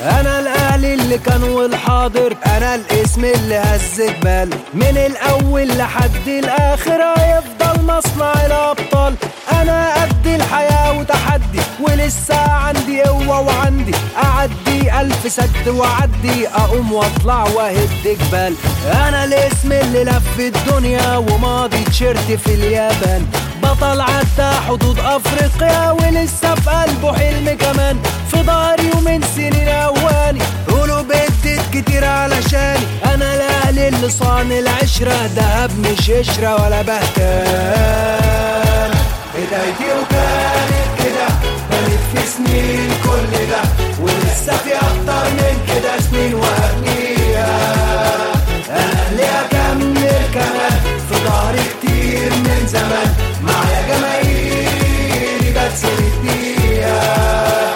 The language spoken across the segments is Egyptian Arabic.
انا الاهلي اللي كان والحاضر انا الاسم اللي هز جبال من الاول لحد الاخر هيفضل مصنع الابطال انا قد الحياة وتحدي ولسه عندي قوة وعندي اعدي الف سد واعدي اقوم واطلع واهد جبال انا الاسم اللي لف الدنيا وماضي تيشيرت في اليابان بطل عدى حدود افريقيا ولسه في قلبه حلم كمان في ضهري ومن سنين اواني قولوا بدت كتير علشاني انا الاهلي اللي صان العشرة دهب مش قشرة ولا بهتان بدايتي وكانت كده بنت في سنين كل ده ولسه في اكتر من كده سنين وهبنيها اهلي اكمل كمان في ظهري كتير من زمان معايا جماهيري بتسند بيها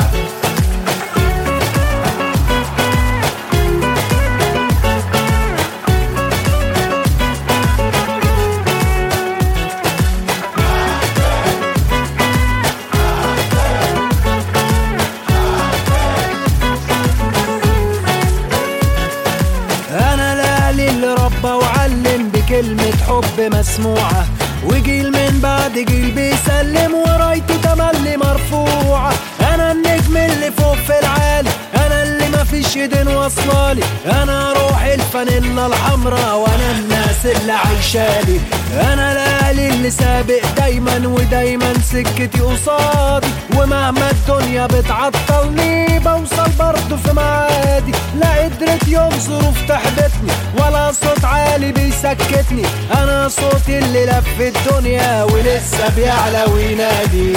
انا الاهلي اللي ربى وعلم بكلمة حب مسموعة وجيل من بعد جيل بيسلم ورايته تملي مرفوعة انا النجم اللي فوق في العالي انا اللي مفيش ايدين واصلالي انا روح الفانيلا الحمراء وانا الناس اللي عايشالي انا الاهلي اللي سابق دايما ودايما سكتي قصادي ومهما الدنيا بتعطلني بوصل برضه في معادي لا قدرت يوم ظروف تحبطني ولا صوت عالي بيسكتني انا صوتي اللي لف الدنيا ولسه بيعلى وينادي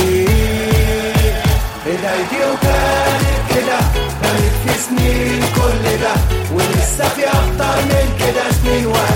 بدايتي وكانت كده بنت في سنين كل ده ولسه في اكتر من كده سنين وهي